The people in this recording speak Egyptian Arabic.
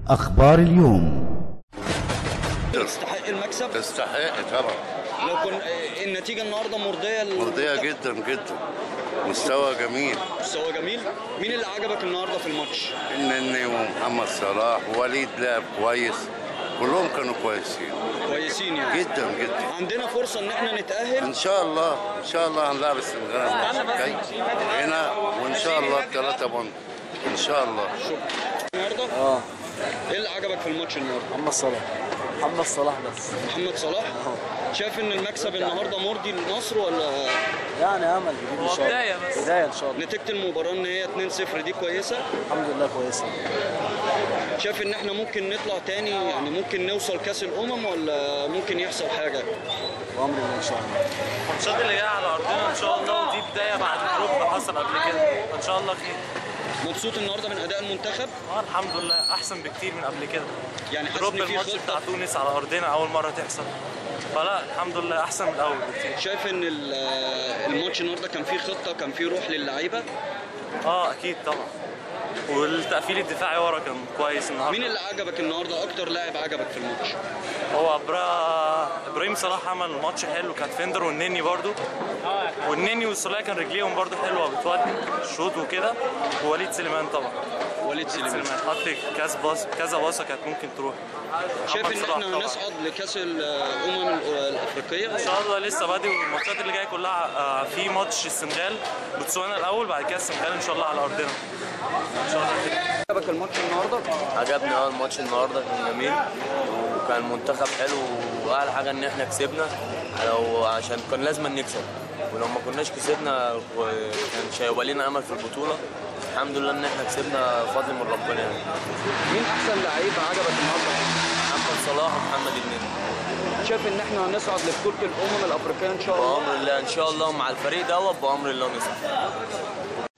أخبار اليوم تستحق المكسب تستحق طبعا لو كن آه، النتيجه النهارده مرضيه مرضية جدا جدا مستوى جميل مستوى جميل مين اللي عجبك النهارده في الماتش النني ومحمد صلاح ووليد لعب كويس كلهم كانوا كويسين كويسين يعني جدا جدا عندنا فرصه ان احنا نتاهل ان شاء الله ان شاء الله هنلعب السنغال الماتش الجاي هنا وان شاء الله الثلاثة بونت ان شاء الله النهارده اه ايه اللي عجبك في الماتش النهارده محمد صلاح محمد صلاح بس محمد صلاح شايف ان المكسب النهارده مرضي للنصر ولا يعني امل جديد ان شاء الله بداية بس. بدايه ان شاء الله نتيجه المباراه ان هي 2-0 دي كويسه الحمد لله كويسه شايف ان احنا ممكن نطلع تاني يعني ممكن نوصل كاس الامم ولا ممكن يحصل حاجه وامر الله ان شاء الله الماتشات اللي جايه على ارضنا ان شاء الله ودي بدايه بعد الدروب حصل قبل كده فان شاء الله خير مبسوط النهارده من اداء المنتخب اه الحمد لله احسن بكتير من قبل كده يعني حاسس دروب ان في الماتش بتاع خطه تونس على ارضنا اول مره تحصل فلا الحمد لله احسن من الاول بكتير شايف ان ال- الماتش النهارده كان فيه خطه كان فيه روح للعيبه اه اكيد طبعا والتقفيل الدفاعي ورا كان كويس النهارده مين اللي عجبك النهارده اكتر لاعب عجبك في الماتش هو برا... ابراهيم صلاح عمل ماتش حلو كانت فيندر والنني برضو والنني والسوليه كان رجليهم برضو حلوه بتودي شوط وكده ووليد سليمان طبعا وليد سليمان سليمان حط كاس باص كذا باصه كانت ممكن تروح شايف محمد ان صلاح احنا طبعاً. هنصعد لكاس الامم الافريقيه ان شاء الله لسه بادئ والماتشات اللي جايه كلها آه، في ماتش السنغال بوتسوانا الاول بعد كده السنغال ان شاء الله على ارضنا ان شاء الله كده عجبك الماتش النهارده عجبني اه الماتش النهارده كان جميل وكان منتخب حلو واعلى حاجه ان احنا كسبنا لو عشان كان لازم نكسب ولو ما كناش كسبنا و- كانش هيبقى لينا امل في البطوله الحمد لله ان احنا كسبنا فضل من ربنا يعني مين احسن لعيب عجبك النهارده محمد صلاح ومحمد النني شايف ان احنا هنصعد لبطوله الامم الافريقيه ان شاء الله بامر الله ان شاء الله مع الفريق دوت بامر الله نصعد